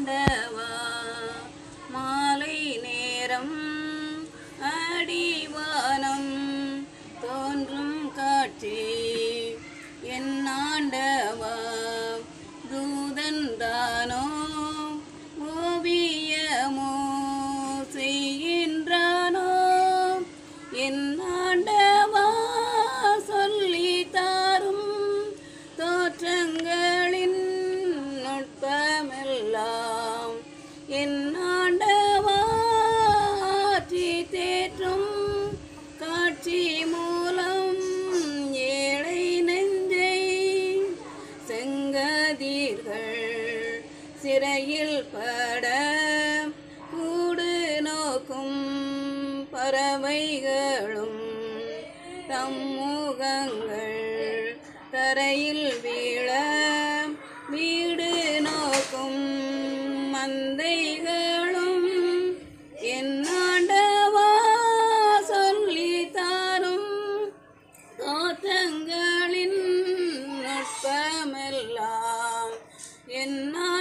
ஆண்டவா மாலை நேரம் அடிவானம் தோன்றும் காட்சி என் ஆண்டவா தூதன் தானோ ஓவியமோ செய்கின்றானோ என் ஆண்டவா சொல்லி தாரும் தோற்றங்களின் நுட்பமெல்லாம் என் ஆண்டவா ஆற்றி தேற்றும் காட்சி மூலம் ஏழை நெஞ்சை செங்கதீர்கள் சிறையில் பட கூடு நோக்கும் பறவைகளும் தம் முகங்கள் தரையில் வீழ வீடு நோக்கும் மந்தைகளும் என் ஆண்டவா சொல்லி தாரும் தோற்றங்களின் நுட்பமெல்லாம் என்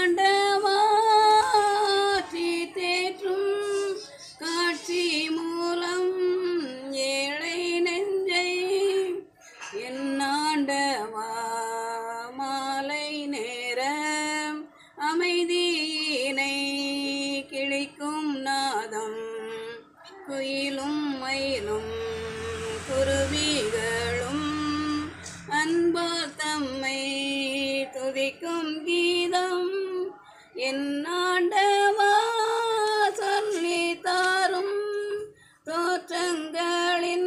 ஆண்டவாற்றி தேற்றும் காட்சி மூலம் ஏழை நெஞ்சை என் ஆண்டவா மாலை நேரம் அமைதியினை கிழிக்கும் நாதம் குயிலும் மயிலும் குருவிகளும் அன்பால் தம்மை துதிக்கும் கீதம் என் ஆண்டவா சொல்லி தாரும் தோற்றங்களின்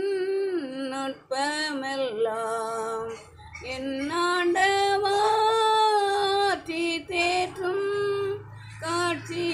நுட்பமெல்லாம் என் ஆண்டவாற்றி தேற்றும் காட்சி